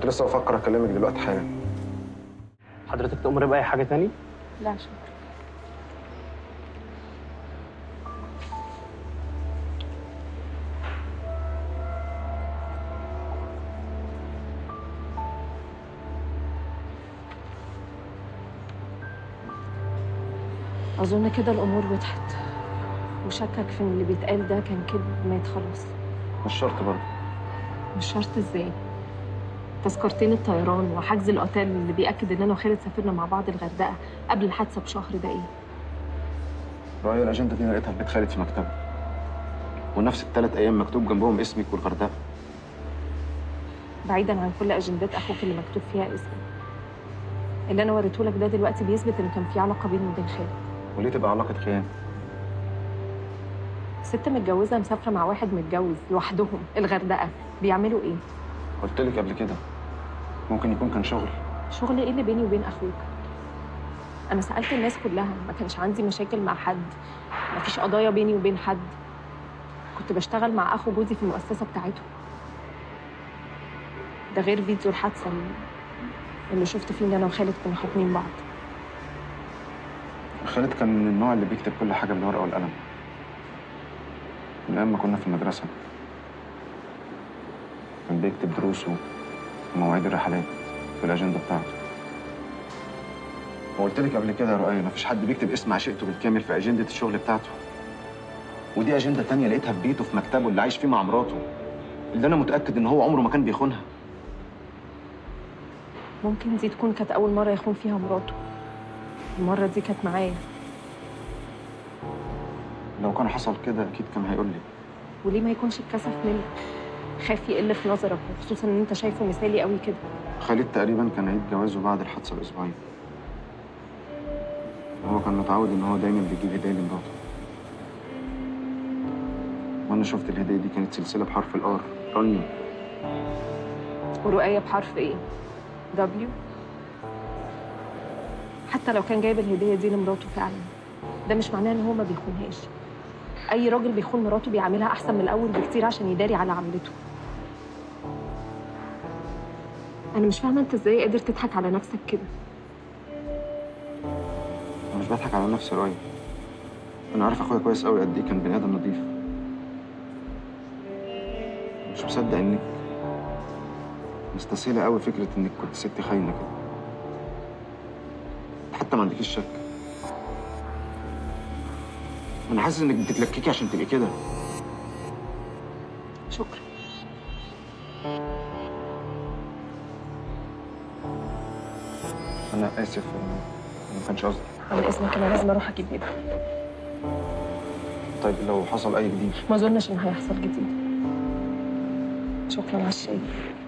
لسه بفكر اكلمك دلوقتي حالا حضرتك تأمر بأي حاجة تاني؟ لا شكرا أظن كده الأمور وضحت وشكك في إن اللي بيتقال ده كان كذب ما يتخلص مش شرط برضه مش شرط ازاي تذكرتين الطيران وحجز الاوتيل اللي بيأكد ان انا وخالد سافرنا مع بعض الغردقه قبل الحادثه بشهر ده ايه رؤية الأجندة دي أنا لقيتها في بيت خالد في مكتبه ونفس الثلاث أيام مكتوب جنبهم اسمك والغردقة بعيدا عن كل اجندات اخوك اللي مكتوب فيها اسمي اللي انا وريته لك ده دلوقتي بيثبت ان كان في علاقه بيني وبين خالد وليه تبقى علاقة خيانة؟ ست متجوزه مسافره مع واحد متجوز لوحدهم الغردقه بيعملوا ايه قلت لك قبل كده ممكن يكون كان شغل شغل ايه اللي بيني وبين اخوك انا سالت الناس كلها ما كانش عندي مشاكل مع حد ما فيش قضايا بيني وبين حد كنت بشتغل مع اخو جوزي في المؤسسه بتاعته ده غير فيديو الحادثه اللي- اللي شفت فيه ان انا وخالد كنا حاكمين بعض خالد كان من النوع اللي بيكتب كل حاجة بالورقة والقلم من أيام ما كنا في المدرسة كان بيكتب دروسه ومواعيد الرحلات في الأجندة بتاعته وقلت لك قبل كده يا رؤية مفيش حد بيكتب اسم عشيقته بالكامل في أجندة الشغل بتاعته ودي أجندة تانية لقيتها في بيته في مكتبه اللي عايش فيه مع مراته اللي أنا متأكد إن هو عمره ما كان بيخونها ممكن دي تكون كانت اول مره يخون فيها مراته المره دي كانت معايا لو كان حصل كده أكيد كان هيقول لي وليه ما يكونش اتكسف منك خاف يقل في نظرك وخصوصا ان انت شايفه مثالي قوي كده خالد تقريبا كان عيد جوازه بعد الحادثة بأسبوعين هو كان متعود إن هو دايما بيجيب هدية لمراته وأنا شفت الهدية دي كانت سلسلة بحرف الآر رانيا ورؤية بحرف ايه؟ دبليو حتى لو كان جايب الهدية دي لمراته فعلا ده مش معناه ان هو ما بيخونهاش اي راجل بيخون مراته بيعملها احسن من الاول بكتير عشان يداري على عملته انا مش فاهمه انت ازاي قادر تضحك على نفسك كده أنا مش بضحك على نفسي رؤية أنا عارف أخويا كويس أوي قد إيه كان بني آدم نضيف مش مصدق إنك مستسهلة أوي فكرة إنك كنت ست خاينة كده حتى ما عندكيش شك أنا حاسس إنك بتتلككي عشان تبقي كده شكرا أنا آسف ما كانش قصدي على اسمك انا لازم اروح اجيب بيبي طيب لو حصل أي جديد ما اظنش ان هيحصل جديد شكرا على الشاي